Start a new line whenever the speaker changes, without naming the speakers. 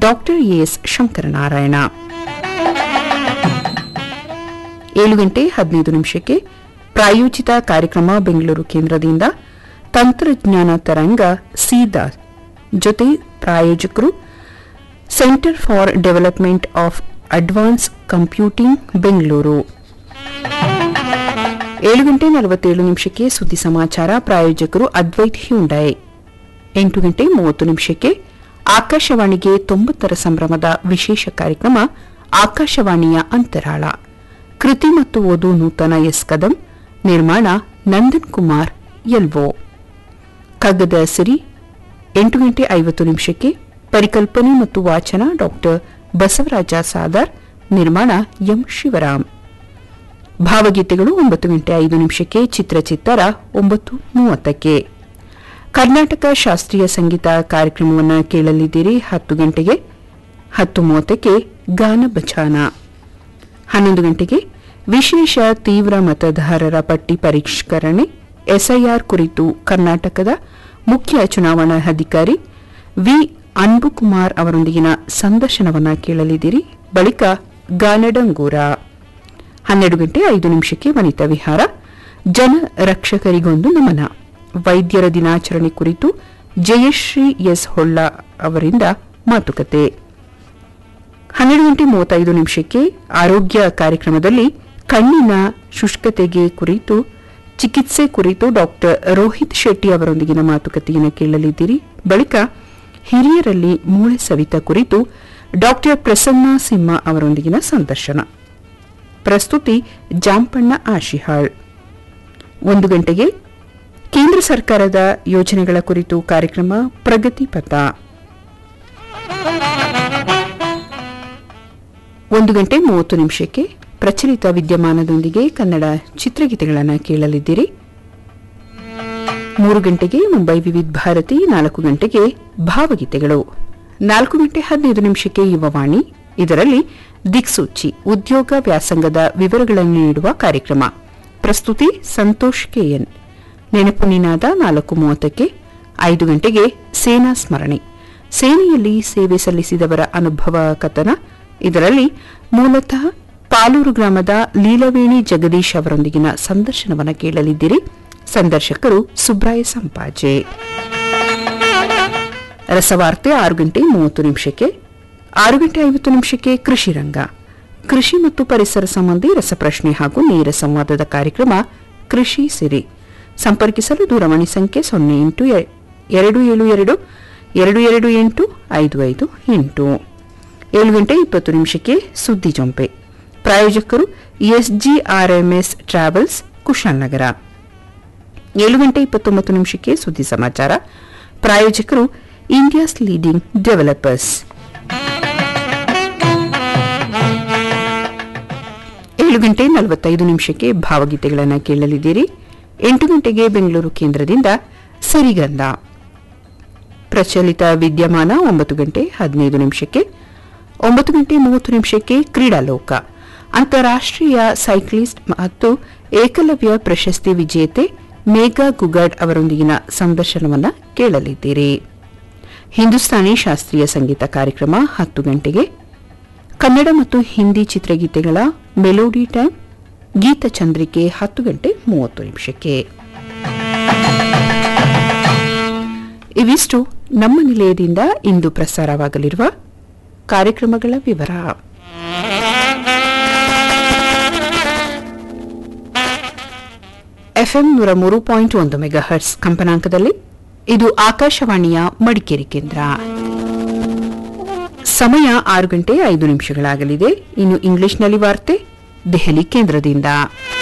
doctor S Shankaranarayana ಏಳು ಗಂಟೆ ಹದಿನೈದು ನಿಮಿಷಕ್ಕೆ ಪ್ರಾಯೋಜಿತ ಕಾರ್ಯಕ್ರಮ ಬೆಂಗಳೂರು ಕೇಂದ್ರದಿಂದ ತಂತ್ರಜ್ಞಾನ ತರಂಗ ಸೀದಾ ಜೊತೆ ಪ್ರಾಯೋಜಕರು centre for development of advance computing Bengaluru ಏಳು ಗಂಟೆ ನಲವತ್ತೇಳು ನಿಮಿಷಕ್ಕೆ ಸುದ್ದಿ ಸಮಾಚಾರ ಪ್ರಾಯೋಜಕರು ಅದ್ವೈತ್ ಹ್ಯುಂಡೈ ಎಂಟು ಗಂಟೆ ಮೂವತ್ತು ನಿಮಿಷಕ್ಕೆ ಆಕಾಶವಾಣಿಗೆ ತೊಂಬತ್ತರ ಸಂಭ್ರಮದ ವಿಶೇಷ ಕಾರ್ಯಕ್ರಮ ಆಕಾಶವಾಣಿಯ ಅಂತರಾಳ ಕೃತಿ ಮತ್ತು ಓದು ನೂತನ ಎಸ್ ಕದಂ ನಿರ್ಮಾಣ ನಂದನ್ ಕುಮಾರ್ ಎಲ್ವೋ ಕಗ್ಗದ ಸಿರಿ ಎಂಟು ಗಂಟೆ ಐವತ್ತು ನಿಮಿಷಕ್ಕೆ ಪರಿಕಲ್ಪನೆ ಮತ್ತು ವಾಚನ ಡಾಕ್ಟರ್ ಬಸವರಾಜ ಸಾದಾರ್ ನಿರ್ಮಾಣ ಎಂ ಶಿವರಾಮ್ ಭಾವಗೀತೆಗಳು ಒಂಬತ್ತು ಗಂಟೆ ಐದು ನಿಮಿಷಕ್ಕೆ ಚಿತ್ರಚಿತ್ತರ ಒಂಬತ್ತು ಮೂವತ್ತಕ್ಕೆ ಕರ್ನಾಟಕ ಶಾಸ್ತ್ರೀಯ ಸಂಗೀತ ಕಾರ್ಯಕ್ರಮವನ್ನು ಕೇಳಲಿದ್ದೀರಿ ಹತ್ತು ಗಂಟೆಗೆ ಹತ್ತು ಮೂವತ್ತಕ್ಕೆ ಗಾನ ಬಚಾನ ಹನ್ನೊಂದು ಗಂಟೆಗೆ ವಿಶೇಷ ತೀವ್ರ ಮತದಾರರ ಪಟ್ಟಿ ಪರಿಷ್ಕರಣೆ ಎಸ್ಐಆರ್ ಕುರಿತು ಕರ್ನಾಟಕದ ಮುಖ್ಯ ಚುನಾವಣಾ ಅಧಿಕಾರಿ ವಿ ಅನ್ಬುಕುಮಾರ್ ಅವರೊಂದಿಗಿನ ಸಂದರ್ಶನವನ್ನ ಕೇಳಲಿದ್ದೀರಿ ಬಳಿಕ ಗಾನಡಂಗೂರ ಹನ್ನೆರಡು ಗಂಟೆ ಐದು ನಿಮಿಷಕ್ಕೆ ವನಿತಾ ವಿಹಾರ ಜನ ರಕ್ಷಕರಿಗೊಂದು ನಮನ ವೈದ್ಯರ ದಿನಾಚರಣೆ ಕುರಿತು ಜಯಶ್ರೀ ಎಸ್ ಹೊಳ್ಳ ಅವರಿಂದ ಮಾತುಕತೆ ಹನ್ನೆರಡು ಗಂಟೆ ಮೂವತ್ತೈದು ನಿಮಿಷಕ್ಕೆ ಆರೋಗ್ಯ ಕಾರ್ಯಕ್ರಮದಲ್ಲಿ ಕಣ್ಣಿನ ಶುಷ್ಕತೆಗೆ ಕುರಿತು ಚಿಕಿತ್ಸೆ ಕುರಿತು ಡಾಕ್ಟರ್ ರೋಹಿತ್ ಶೆಟ್ಟಿ ಅವರೊಂದಿಗಿನ ಮಾತುಕತೆಯನ್ನು ಕೇಳಲಿದ್ದೀರಿ ಬಳಿಕ ಹಿರಿಯರಲ್ಲಿ ಮೂಳೆ ಸವಿತ ಕುರಿತು ಡಾಕ್ಟರ್ ಪ್ರಸನ್ನ ಸಿಂಹ ಅವರೊಂದಿಗಿನ ಸಂದರ್ಶನ ಪ್ರಸ್ತುತಿ ಜಾಂಪಣ್ಣ ಆಶಿಹಾಳ್ ಒಂದು ಗಂಟೆಗೆ ಕೇಂದ್ರ ಸರ್ಕಾರದ ಯೋಜನೆಗಳ ಕುರಿತು ಕಾರ್ಯಕ್ರಮ ಪ್ರಗತಿ ಪಥ ಒಂದು ಗಂಟೆ ಮೂವತ್ತು ನಿಮಿಷಕ್ಕೆ ಪ್ರಚಲಿತ ವಿದ್ಯಮಾನದೊಂದಿಗೆ ಕನ್ನಡ ಚಿತ್ರಗೀತೆಗಳನ್ನು ಕೇಳಲಿದ್ದೀರಿ ಮೂರು ಗಂಟೆಗೆ ಮುಂಬೈ ವಿವಿಧ ಭಾರತಿ ನಾಲ್ಕು ಗಂಟೆಗೆ ಭಾವಗೀತೆಗಳು ನಾಲ್ಕು ಗಂಟೆ ಹದಿನೈದು ನಿಮಿಷಕ್ಕೆ ಯುವವಾಣಿ ಇದರಲ್ಲಿ ದಿಕ್ಸೂಚಿ ಉದ್ಯೋಗ ವ್ಯಾಸಂಗದ ವಿವರಗಳನ್ನು ನೀಡುವ ಕಾರ್ಯಕ್ರಮ ಪ್ರಸ್ತುತಿ ಸಂತೋಷ್ ಕೆಎನ್ ನೆನಪು ನಿನಾದ ನಾಲ್ಕು ಮೂವತ್ತಕ್ಕೆ ಐದು ಗಂಟೆಗೆ ಸೇನಾ ಸ್ಮರಣೆ ಸೇನೆಯಲ್ಲಿ ಸೇವೆ ಸಲ್ಲಿಸಿದವರ ಅನುಭವ ಕಥನ ಇದರಲ್ಲಿ ಮೂಲತಃ ಪಾಲೂರು ಗ್ರಾಮದ ಲೀಲವೇಣಿ ಜಗದೀಶ್ ಅವರೊಂದಿಗಿನ ಸಂದರ್ಶನವನ್ನು ಕೇಳಲಿದ್ದೀರಿ ಸಂದರ್ಶಕರು ಸುಬ್ರಾಯ ಸಂಪಾಜೆ ರಸವಾರ್ತೆ ಆರು ಗಂಟೆ ಮೂವತ್ತು ನಿಮಿಷಕ್ಕೆ ಆರು ಗಂಟೆ ಐವತ್ತು ನಿಮಿಷಕ್ಕೆ ಕೃಷಿ ರಂಗ ಕೃಷಿ ಮತ್ತು ಪರಿಸರ ಸಂಬಂಧಿ ರಸಪ್ರಶ್ನೆ ಹಾಗೂ ನೇರ ಸಂವಾದದ ಕಾರ್ಯಕ್ರಮ ಕೃಷಿ ಸಿರಿ ಸಂಪರ್ಕಿಸಲು ದೂರವಾಣಿ ಸಂಖ್ಯೆ ಸೊನ್ನೆ ಎಂಟು ಎ- ಎರಡು ಏಳು ಎರಡು ಎರಡು ಎರಡು ಎಂಟು ಐದು ಐದು ಎಂಟು ಏಳು ಗಂಟೆ ಇಪ್ಪತ್ತು ನಿಮಿಷಕ್ಕೆ ಸುದ್ದಿ ಜೊಂಪೆ ಪ್ರಾಯೋಜಕರು ಎಸ್ಜಿಆರ್ಎಂಎಸ್ ಟ್ರಾವೆಲ್ಸ್ ಕುಶಾಲನಗರ ಏಳು ಗಂಟೆ ಇಪ್ಪತ್ತೊಂಬತ್ತು ನಿಮಿಷಕ್ಕೆ ಸುದ್ದಿ ಸಮಾಚಾರ ಪ್ರಾಯೋಜಕರು ಇಂಡಿಯಾಸ್ ಲೀಡಿಂಗ್ ಡೆವಲಪರ್ಸ್ ಏಳು ಗಂಟೆ ನಲವತ್ತೈದು ನಿಮಿಷಕ್ಕೆ ಭಾವಗೀತೆಗಳನ್ನು ಕೇಳಲಿದ್ದೀರಿ ಎಂಟು ಗಂಟೆಗೆ ಬೆಂಗಳೂರು ಕೇಂದ್ರದಿಂದ ಸರಿಗಂಧ ಪ್ರಚಲಿತ ವಿದ್ಯಮಾನ ಒಂಬತ್ತು ಗಂಟೆ ಹದಿನೈದು ನಿಮಿಷಕ್ಕೆ ಒಂಬತ್ತು ಗಂಟೆ ಮೂವತ್ತು ನಿಮಿಷಕ್ಕೆ ಕ್ರೀಡಾಲೋಕ ಅಂತಾರಾಷ್ಟ್ರೀಯ ಸೈಕ್ಲಿಸ್ಟ್ ಮತ್ತು ಏಕಲವ್ಯ ಪ್ರಶಸ್ತಿ ವಿಜೇತೆ ಮೇಘಾ ಗುಗಡ್ ಅವರೊಂದಿಗಿನ ಸಂದರ್ಶನವನ್ನು ಕೇಳಲಿದ್ದೀರಿ ಹಿಂದೂಸ್ತಾನಿ ಶಾಸ್ತ್ರೀಯ ಸಂಗೀತ ಕಾರ್ಯಕ್ರಮ ಹತ್ತು ಗಂಟೆಗೆ ಕನ್ನಡ ಮತ್ತು ಹಿಂದಿ ಚಿತ್ರಗೀತೆಗಳ ಮೆಲೋಡಿ ಟೈಮ್ ಗೀತಚಂದ್ರಿಕೆ ಹತ್ತು ಗಂಟೆ ಮೂವತ್ತು ನಿಮಿಷಕ್ಕೆ ಇವಿಷ್ಟು ನಮ್ಮ ನಿಲಯದಿಂದ ಇಂದು ಪ್ರಸಾರವಾಗಲಿರುವ ಕಾರ್ಯಕ್ರಮಗಳ ವಿವರ ಎಫ್ಎಂ ನೂರ ಮೂರು ಪಾಯಿಂಟ್ ಒಂದು ಮೆಗಾಹರ್ಟ್ಸ್ ಕಂಪನಾಂಕದಲ್ಲಿ ಇದು ಆಕಾಶವಾಣಿಯ ಮಡಿಕೇರಿ ಕೇಂದ್ರ ಸಮಯ ಆರು ಗಂಟೆ ಐದು ನಿಮಿಷಗಳಾಗಲಿದೆ ಇನ್ನು ಇಂಗ್ಲಿಷ್ನಲ್ಲಿ ವಾರ್ತೆ ದೆಹಲಿ ಕೇಂದ್ರದಿಂದ